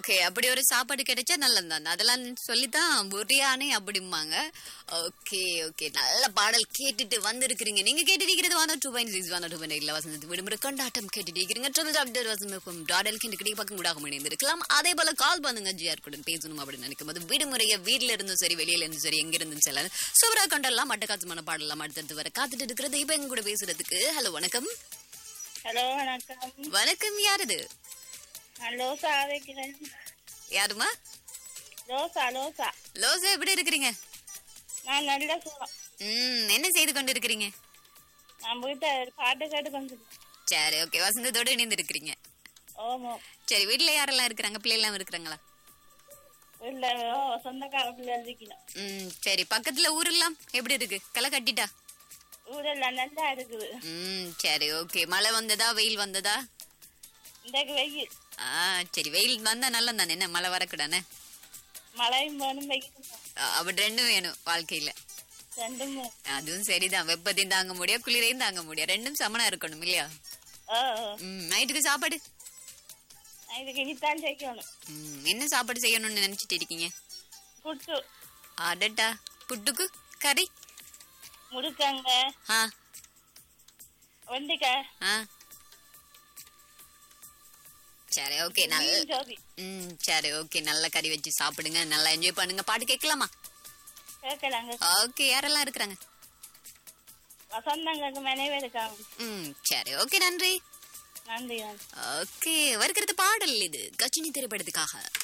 Okay அப்படி ஒரு சாப்பாடு கிடைச்சா நல்லதுதான் அதெல்லாம் சொல்லித்தான் பிரியாணி அப்படிம்பாங்க ஓகே ஓகே நல்ல பாடல் கேட்டுட்டு வந்திருக்கிறீங்க நீங்க கேட்டுட்டு வாங்க two point six one two point இல்ல வசந்தத்து விடுமுறை கொண்டாட்டம் கேட்டுட்டு இருக்கிறீங்க ட்ரிபிள் டாக்டர் வசந்தம் டாடல் கிண்டு கிடைக்க பக்கம் கூட இணைந்திருக்கலாம் அதே போல கால் பண்ணுங்க ஜிஆர் கூட பேசணும் அப்படின்னு நினைக்கும் போது விடுமுறைய வீட்ல இருந்தும் சரி வெளியில இருந்தும் சரி எங்க இருந்தும் சரி சூப்பரா கொண்டாடலாம் மட்டக்காசமான பாடலாம் அடுத்தடுத்து வர காத்துட்டு இருக்கிறது இப்ப எங்க கூட பேசுறதுக்கு ஹலோ வணக்கம் ஹலோ வணக்கம் வணக்கம் யாரது நான் லோசா வைக்கிறேன் யாருமா லோசா லோசா லோசா எப்படி இருக்கிறீங்க நான் நல்ல சுகம் ம் என்ன செய்து கொண்டு இருக்கிறீங்க நான் வீட்டை பாட்டு கேட்டு வந்துருக்கேன் சரி ஓகே வசந்தத்தோட இணைந்து இருக்கிறீங்க ஓமோ சரி வீட்ல யாரெல்லாம் இருக்கிறாங்க பிள்ளை எல்லாம் இருக்கிறாங்களா இல்ல ஓ சொந்தக்கார பிள்ளை இருக்கணும் ம் சரி பக்கத்துல ஊரெல்லாம் எப்படி இருக்கு களை கட்டிட்டா ஊரெல்லாம் நல்லா இருக்குது ம் சரி ஓகே மழை வந்ததா வெயில் வந்ததா இன்றைக்கு வெயில் ஆ சரி வெயில் வந்தா நல்லது தானே என்ன மழை வரக்கூடானே மழையும் வேணும் வெயிலும் வேணும். அப்படி ரெண்டும் வேணும் வாழ்க்கையில ரெண்டும் வேணும். அதுவும் சரிதான் வெப்பத்தையும் தாங்க முடியும் குளிரையும் தாங்க முடியும் ரெண்டும் சமனா இருக்கணும் இல்லையா ஓ ஓ. ம் நைட்டுக்கு சாப்பாடு நான் இதுக்கு இனித்தான் செய்யணும் ம் என்ன சாப்பாடு செய்யணும்னு நினைச்சிட்டு இருக்கீங்க புட்டு அடட்டா புட்டுக்கு கறி முடுக்கங்க ஆ வெண்டிக்காய் ஆ சரி ஓகே நல்ல மீன் ஜோதி ம் சரி ஓகே நல்ல கறி வச்சு சாப்பிடுங்க நல்லா என்ஜாய் பண்ணுங்க பாட்டு கேட்கலாமா கேட்கலாங்க ஓகே யாரெல்லாம் இருக்கிறாங்க வசந்தங்களுக்கு மனைவி இருக்காங்க ம் சரி ஓகே நன்றி நன்றி நன்றி ஓகே வருகிறது பாடல் இது கச்சினி திரைப்படத்துக்காக